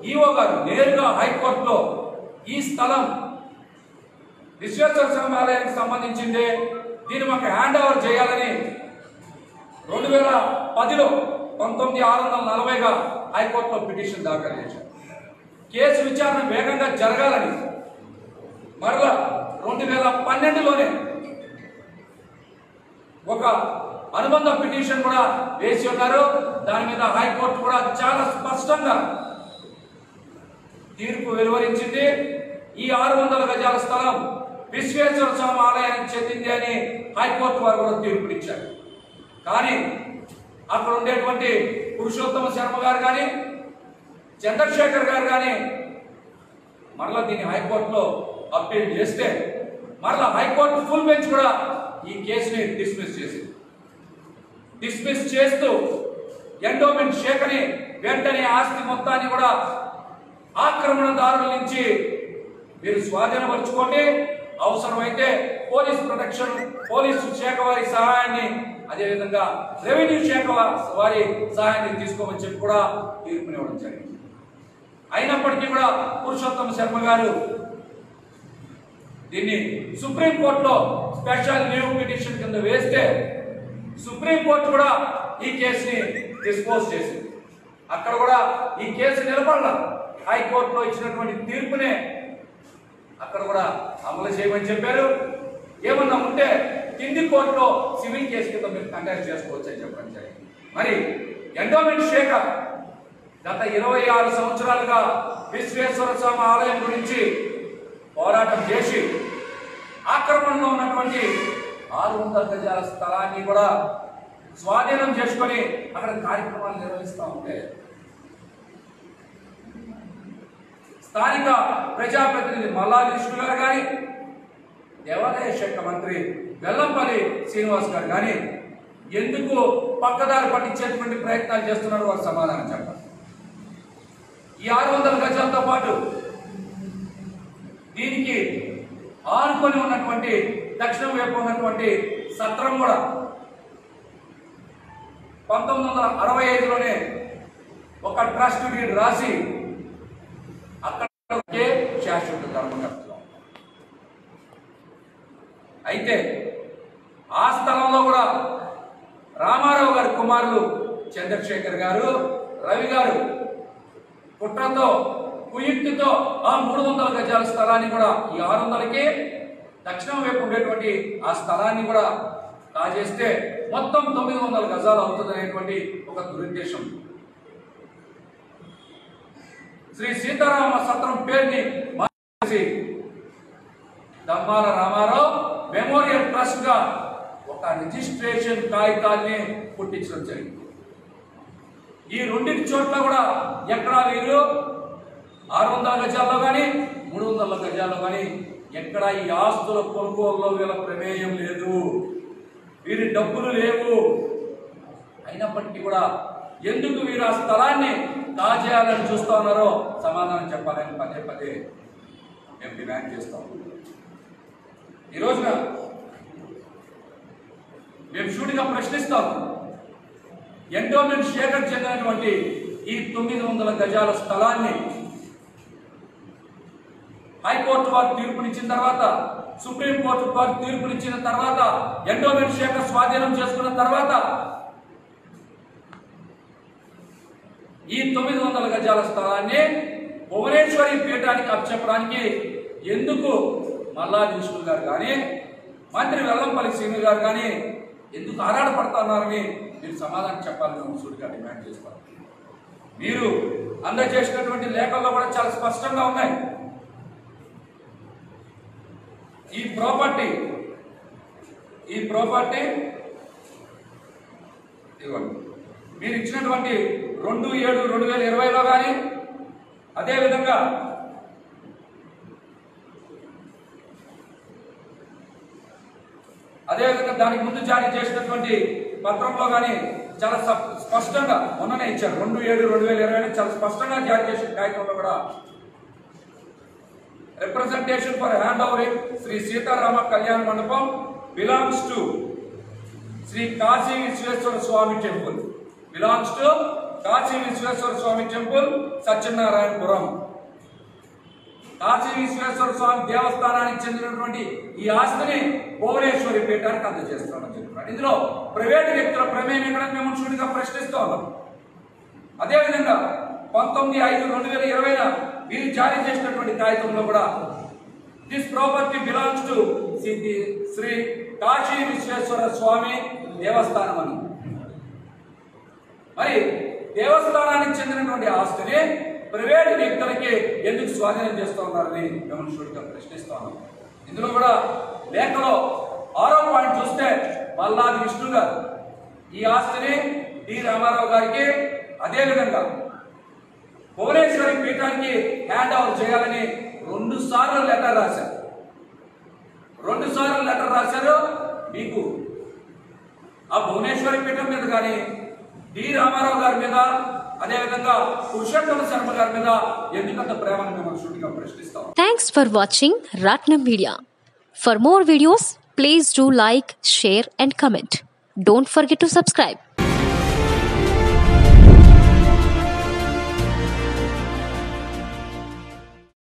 EO గారు నేరుగా హైకోర్టులో ఈ స్థలం విశ్వేశ్వర స్వామి ఆలయానికి సంబంధించింది దీన్ని మాకు హ్యాండ్ ఓవర్ చేయాలని రెండు వేల పదిలో పంతొమ్మిది ఆరు వందల నలభైగా హైకోర్టులో పిటిషన్ దాఖలు చేశారు కేసు విచారణ వేగంగా జరగాలని మరలా రెండు వేల పన్నెండులోనే ఒక అనుబంధ పిటిషన్ కూడా వేసి ఉన్నారు దాని మీద హైకోర్టు కూడా చాలా స్పష్టంగా తీర్పు వెలువరించింది ఈ ఆరు వందల గజాల స్థలం విశ్వేశ్వర స్వామి ఆలయానికి చెందింది అని హైకోర్టు వారు కూడా తీర్పునిచ్చారు కానీ అక్కడ ఉండేటువంటి పురుషోత్తమ శర్మ గారు కానీ చంద్రశేఖర్ గారు కానీ మరలా దీన్ని హైకోర్టులో అప్పీల్ చేస్తే మరలా హైకోర్టు ఫుల్ బెంచ్ కూడా ఈ కేసుని డిస్మిస్ చేసింది డిస్మిస్ చేస్తూ ఎండోమెంట్ శాఖని వెంటనే ఆస్తి మొత్తాన్ని కూడా ఆక్రమణదారుల నుంచి మీరు స్వాధీనపరచుకోండి అవసరమైతే పోలీస్ ప్రొటెక్షన్ పోలీసు శాఖ వారి సహాయాన్ని అదేవిధంగా రెవెన్యూ శాఖ వారి సహాయాన్ని తీసుకోమని చెప్పి కూడా తీర్పునివ్వడం జరిగింది అయినప్పటికీ కూడా పురుషోత్తమ శర్మ గారు దీన్ని సుప్రీంకోర్టులో స్పెషల్ లీవ్ పిటిషన్ కింద వేస్తే సుప్రీంకోర్టు కూడా ఈ కేసుని డిస్పోజ్ చేసింది అక్కడ కూడా ఈ కేసు నిలబడాల హైకోర్టులో ఇచ్చినటువంటి తీర్పునే అక్కడ కూడా అమలు చేయమని చెప్పారు ఏమన్నా ఉంటే కింది కోర్టులో సివిల్ కేసు కింద మీరు కండక్ట్ చేసుకోవచ్చు అని చెప్పడం జరిగింది మరి ఎండోమెంట్ శాఖ గత ఇరవై ఆరు సంవత్సరాలుగా విశ్వేశ్వర స్వామి ఆలయం గురించి పోరాటం చేసి ఆక్రమణలో ఉన్నటువంటి ఆరు వందల గజాల స్థలాన్ని కూడా స్వాధీనం చేసుకొని అక్కడ కార్యక్రమాలు నిర్వహిస్తూ ఉంటే స్థానిక ప్రజాప్రతినిధి మల్లాది విష్ణు గారు కానీ దేవాదాయ శాఖ మంత్రి వెల్లంపల్లి శ్రీనివాస్ గారు కానీ ఎందుకు పక్కదారి పట్టించేటువంటి ప్రయత్నాలు చేస్తున్నారు వారు సమాధానం చెప్పాలి ఈ ఆరు వందల గజాలతో పాటు దీనికి ఆనుకొని ఉన్నటువంటి దక్షిణం వైపు ఉన్నటువంటి సత్రం కూడా పంతొమ్మిది వందల అరవై ఐదులోనే ఒక ట్రస్ట్ డీడ్ రాసి అక్కడికే శాశ్వత ధర్మకర్తలు అయితే ఆ స్థలంలో కూడా రామారావు గారి కుమారులు చంద్రశేఖర్ గారు రవి గారు కుట్రతో కుయుక్తితో ఆ మూడు వందల గజాల స్థలాన్ని కూడా ఈ ఆరు వందలకి దక్షిణం వైపు ఉండేటువంటి ఆ స్థలాన్ని కూడా కాజేస్తే మొత్తం తొమ్మిది వందల గజాలు అవుతుంది అనేటువంటి ఒక దురుద్దేశం శ్రీ సీతారామ సత్రం పేరుని మార్చేసి దమ్మాల రామారావు మెమోరియల్ ట్రస్ట్ గా ఒక రిజిస్ట్రేషన్ కాగితాన్ని పుట్టించడం జరిగింది ఈ రెండింటి చోట్ల కూడా ఎక్కడా వీరు ఆరు వందల గజాల్లో కానీ మూడు వందల గజాల్లో కానీ ఎక్కడ ఈ ఆస్తుల కొనుగోలులో వీళ్ళ ప్రమేయం లేదు వీరి డబ్బులు లేవు అయినప్పటికీ కూడా ఎందుకు వీరు ఆ స్థలాన్ని కాజేయాలని చూస్తా ఉన్నారో సమాధానం చెప్పాలని పదే పదే మేము డిమాండ్ చేస్తాం ఈ రోజున మేము షూటిగా ప్రశ్నిస్తాం ఎండోమెంట్ శేఖర్ చెందినటువంటి ఈ తొమ్మిది వందల గజాల స్థలాన్ని హైకోర్టు వారు తీర్పునిచ్చిన తర్వాత సుప్రీంకోర్టు వారు తీర్పునిచ్చిన తర్వాత ఎండోమెంట్ శేఖర్ స్వాధీనం చేసుకున్న తర్వాత ఈ తొమ్మిది వందల గజాల స్థలాన్ని భువనేశ్వరి పీఠానికి అప్పచెప్పడానికి ఎందుకు మల్లాది విష్ణు గారు కానీ మంత్రి వెల్లంపల్లి శ్రీను గారు కానీ ఎందుకు ఆరాటపడుతున్నారని మీరు సమాధానం చెప్పాలని ముసూడిగా డిమాండ్ చేస్తారు మీరు అందజేసినటువంటి లేఖల్లో కూడా చాలా స్పష్టంగా ఉన్నాయి ఈ ప్రాపర్టీ ఈ ప్రాపర్టీ ఇవ్వండి మీరు ఇచ్చినటువంటి రెండు ఏడు రెండు వేల ఇరవైలో కానీ అదేవిధంగా అదేవిధంగా దానికి ముందు జారీ చేసినటువంటి పత్రంలో కానీ చాలా సప్- స్పష్టంగా మొన్ననే ఇచ్చారు రెండు ఏడు రెండు వేల ఇరవై చాలా స్పష్టంగా జారీ చేసిన కాగితంలో కూడా representation for hand overing Shri Sitarama Kalyana Mandapam belongs to Shri Kashi Vishweshwara Swamy temple belongs to Kashi Vishweshwara Swamy temple Satyanarayanapuram Kashi Vishweshwara Swamy దేవస్థానానికి చెందినటువంటి ఈ ఆస్తిని భువనేశ్వరి పీఠానికి అందజేస్తామని చెప్తున్నాడు ఇందులో ప్రైవేటు వ్యక్తుల ప్రమేయం ఎక్కడ మేము చూడిగా ప్రశ్నిస్తూ ఉన్నాం అదేవిధంగా పంతొమ్మిది ఐదు రెండు వేల ఇరవైన వీరు జారీ చేసినటువంటి కాగితంలో కూడా this property belongs to Shri Kashi Vishweshwara Swamy Devasthanam అని మరి దేవస్థానానికి చెందినటువంటి ఆస్తిని ప్రైవేట్ వ్యక్తులకి ఎందుకు స్వాధీనం చేస్తూ ఉన్నారని గమనించుడిగా ప్రశ్నిస్తా ఉన్నాం ఇందులో కూడా లేఖలో ఆరో పాయింట్ చూస్తే మల్లాది విష్ణు గారు ఈ ఆస్తిని డి రామారావు గారికి అదేవిధంగా భువనేశ్వరి పీఠానికి హ్యాండ్ ఓవర్ చేయాలని రెండు సార్లు లెటర్ రాశారు రెండు సార్లు లెటర్ రాశారు మీకు ఆ భువనేశ్వరి పీఠం మీద కానీ డి రామారావు గారి మీద అదేవిధంగా పురుషోత్తమ శర్మ గారి మీద ఎందుకంత ప్రేమను మేము సూటిగా ప్రశ్నిస్తాం Thanks for watching Ratnam Media. For more videos, please do like, share, and comment. Don't forget to subscribe.